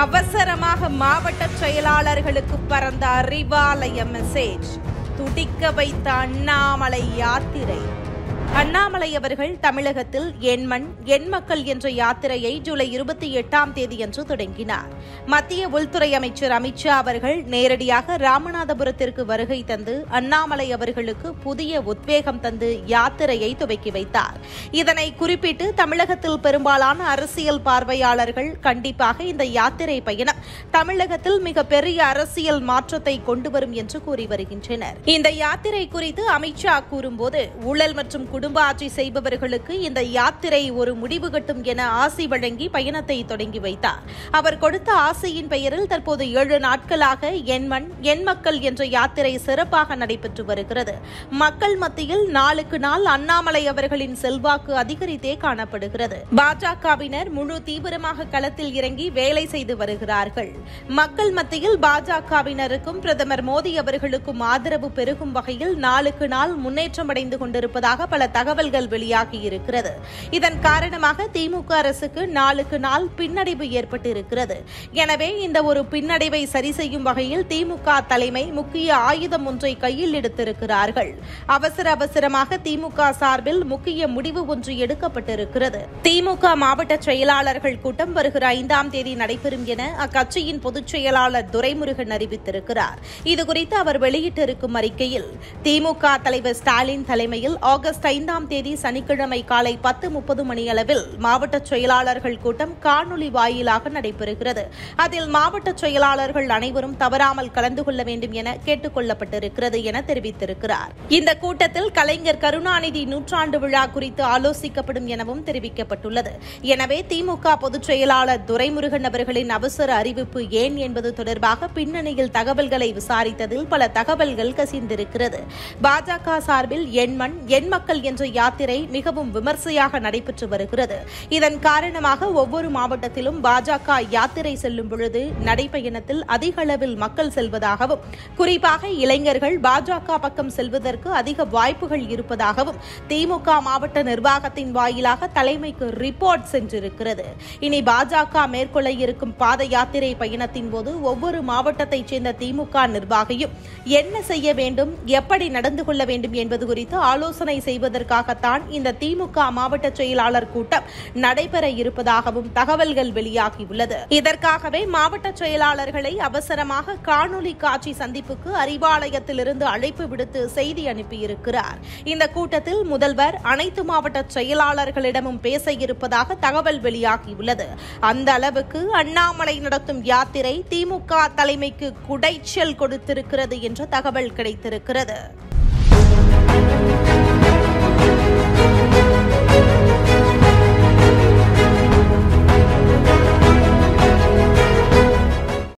அவசரமாக மாவட்ட செயலாளர்களுக்கு பறந்த அறிவாலய மெசேஜ் துடிக்க வைத்த அண்ணாமலை யாத்திரை அண்ணாமலை அவர்கள் தமிழகத்தில் என் மண் என் மக்கள் என்ற யாத்திரையை ஜூலை இருபத்தி எட்டாம் தேதியன்று தொடங்கினார் மத்திய உள்துறை அமைச்சர் அமித்ஷா அவர்கள் நேரடியாக ராமநாதபுரத்திற்கு வருகை தந்து அண்ணாமலை அவர்களுக்கு புதிய உத்வேகம் தந்து யாத்திரையை துவக்கி வைத்தார் இதனை குறிப்பிட்டு தமிழகத்தில் பெரும்பாலான அரசியல் பார்வையாளர்கள் கண்டிப்பாக இந்த யாத்திரை பயணம் தமிழகத்தில் மிக பெரிய அரசியல் மாற்றத்தை கொண்டு வரும் என்று கூறி வருகின்றனர் இந்த யாத்திரை குறித்து அமித்ஷா கூறும்போது ஊழல் மற்றும் குடும்ப ஆட்சி செய்பவர்களுக்கு இந்த யாத்திரை ஒரு முடிவு கட்டும் என ஆசி வழங்கி பயணத்தை தொடங்கி வைத்தார் அவர் கொடுத்த ஆசையின் பெயரில் தற்போது ஏழு நாட்களாக என் மண் என் மக்கள் என்ற யாத்திரை சிறப்பாக நடைபெற்று வருகிறது மக்கள் மத்தியில் நாளுக்கு நாள் அண்ணாமலை அவர்களின் செல்வாக்கு அதிகரித்தே காணப்படுகிறது பாஜகவினர் முழு தீவிரமாக களத்தில் இறங்கி வேலை செய்து வருகிறார்கள் மக்கள் மத்தியில் பாஜகவினருக்கும் பிரதமர் மோடி அவர்களுக்கும் ஆதரவு பெருகும் வகையில் நாளுக்கு நாள் முன்னேற்றம் அடைந்து கொண்டிருப்பதாக பல தகவல்கள் வெளியாகி இருக்கிறது இதன் காரணமாக திமுக அரசுக்கு நாளுக்கு நாள் பின்னடைவு ஏற்பட்டிருக்கிறது எனவே இந்த ஒரு பின்னடைவை சரி செய்யும் வகையில் திமுக தலைமை முக்கிய ஆயுதம் ஒன்றை கையில் எடுத்திருக்கிறார்கள் அவசர அவசரமாக திமுக சார்பில் முக்கிய முடிவு ஒன்று எடுக்கப்பட்டிருக்கிறது திமுக மாவட்ட செயலாளர்கள் கூட்டம் வருகிற ஐந்தாம் தேதி நடைபெறும் என அக்கட்சியின் பொதுச் செயலாளர் துரைமுருகன் அறிவித்திருக்கிறார் இதுகுறித்து அவர் வெளியிட்டிருக்கும் அறிக்கையில் திமுக தலைவர் ஸ்டாலின் தலைமையில் ஆகஸ்ட் ஐந்தாம் தேதி சனிக்கிழமை காலை பத்து முப்பது மணியளவில் மாவட்ட செயலாளர்கள் கூட்டம் காணொலி வாயிலாக நடைபெறுகிறது அதில் மாவட்ட செயலாளர்கள் அனைவரும் தவறாமல் கலந்து கொள்ள வேண்டும் என கேட்டுக் கொள்ளப்பட்டிருக்கிறது என தெரிவித்திருக்கிறார் இந்த கூட்டத்தில் கலைஞர் கருணாநிதி நூற்றாண்டு விழா குறித்து ஆலோசிக்கப்படும் எனவும் தெரிவிக்கப்பட்டுள்ளது எனவே திமுக பொதுச் செயலாளர் துரைமுருகன் அவர்களின் அவசர அறிவிப்பு ஏன் என்பது தொடர்பாக பின்னணியில் தகவல்களை விசாரித்ததில் பல தகவல்கள் கசிந்திருக்கிறது பாஜக சார்பில் என் மண் என் மக்கள் என்ற யாத்திரை மிகவும் விமர்சையாக நடைபெற்று வருகிறது இதன் காரணமாக ஒவ்வொரு மாவட்டத்திலும் பாஜக யாத்திரை செல்லும் பொழுது நடைபயணத்தில் அதிக அளவில் மக்கள் செல்வதாகவும் குறிப்பாக இளைஞர்கள் பாஜக பக்கம் செல்வதற்கு அதிக வாய்ப்புகள் இருப்பதாகவும் திமுக மாவட்ட நிர்வாகத்தின் வாயிலாக தலைமைக்கு ரிப்போர்ட் சென்றிருக்கிறது இனி பாஜக மேற்கொள்ள இருக்கும் பாத யாத்திரை பயணத்தின் போது ஒவ்வொரு மாவட்டத்தைச் சேர்ந்த திமுக நிர்வாகியும் என்ன செய்ய வேண்டும் எப்படி நடந்து கொள்ள வேண்டும் என்பது குறித்து ஆலோசனை செய்வதற்காகத்தான் இந்த திமுக மாவட்ட செயலாளர் கூட்டம் நடைபெற இருப்பதாகவும் தகவல்கள் வெளியாகியுள்ளது இதற்காகவே மாவட்ட செயலாளர்களை அவசரமாக காணொலி காட்சி சந்திப்புக்கு அறிவாலயத்திலிருந்து அழைப்பு விடுத்து செய்தி அனுப்பியிருக்கிறார் இந்த கூட்டத்தில் முதல்வர் அனைத்து மாவட்ட செயலாளர்களிடமும் பேச இருப்பதாக தகவல் வெளியாகியுள்ளது அந்த அளவுக்கு அண்ணாமலை நடத்தும் யாத்திரை திமுக தலைமைக்கு குடைச்சல் கொடுத்திருக்கிறது என்ற தகவல் கிடைத்திருக்கிறது